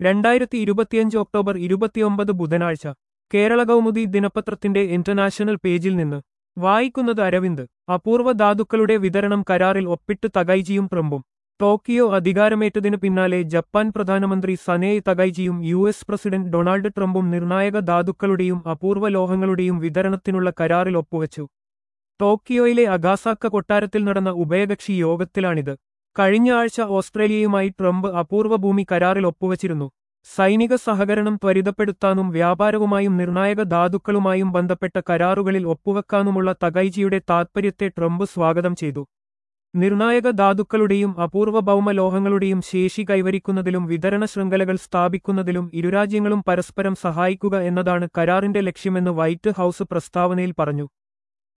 രണ്ടായിരത്തി ഇരുപത്തിയഞ്ച് ഒക്ടോബർ ഇരുപത്തിയൊമ്പത് ബുധനാഴ്ച കേരള കൗമുദി ദിനപത്രത്തിന്റെ ഇന്റർനാഷണൽ പേജിൽ നിന്ന് വായിക്കുന്നത് അരവിന്ദ് അപൂർവ ധാതുക്കളുടെ വിതരണം കരാറിൽ ഒപ്പിട്ട് തകൈജിയും ട്രംപും ടോക്കിയോ അധികാരമേറ്റതിനു പിന്നാലെ ജപ്പാൻ പ്രധാനമന്ത്രി സനേയ് തകൈജിയും യു എസ് പ്രസിഡന്റ് ഡൊണാൾഡ് ട്രംപും നിർണായക ധാതുക്കളുടെയും അപൂർവ ലോഹങ്ങളുടെയും വിതരണത്തിനുള്ള കരാറിൽ ഒപ്പുവച്ചു ടോക്കിയോയിലെ അഗാസാക്ക കൊട്ടാരത്തിൽ നടന്ന ഉഭയകക്ഷി യോഗത്തിലാണിത് കഴിഞ്ഞ ആഴ്ച ഓസ്ട്രേലിയയുമായി ട്രംപ് അപൂർവ ഭൂമി കരാറിൽ ഒപ്പുവച്ചിരുന്നു സൈനിക സഹകരണം ത്വരിതപ്പെടുത്താനും വ്യാപാരവുമായും നിർണായക ധാതുക്കളുമായും ബന്ധപ്പെട്ട കരാറുകളിൽ ഒപ്പുവെക്കാനുമുള്ള തകൈജിയുടെ താത്പര്യത്തെ ട്രംപ് സ്വാഗതം ചെയ്തു നിർണായക ധാതുക്കളുടെയും അപൂർവ ഭൗമലോഹങ്ങളുടെയും ശേഷി കൈവരിക്കുന്നതിലും വിതരണ ശൃംഖലകൾ സ്ഥാപിക്കുന്നതിലും ഇരുരാജ്യങ്ങളും പരസ്പരം സഹായിക്കുക എന്നതാണ് കരാറിന്റെ ലക്ഷ്യമെന്ന് വൈറ്റ് ഹൌസ് പ്രസ്താവനയിൽ പറഞ്ഞു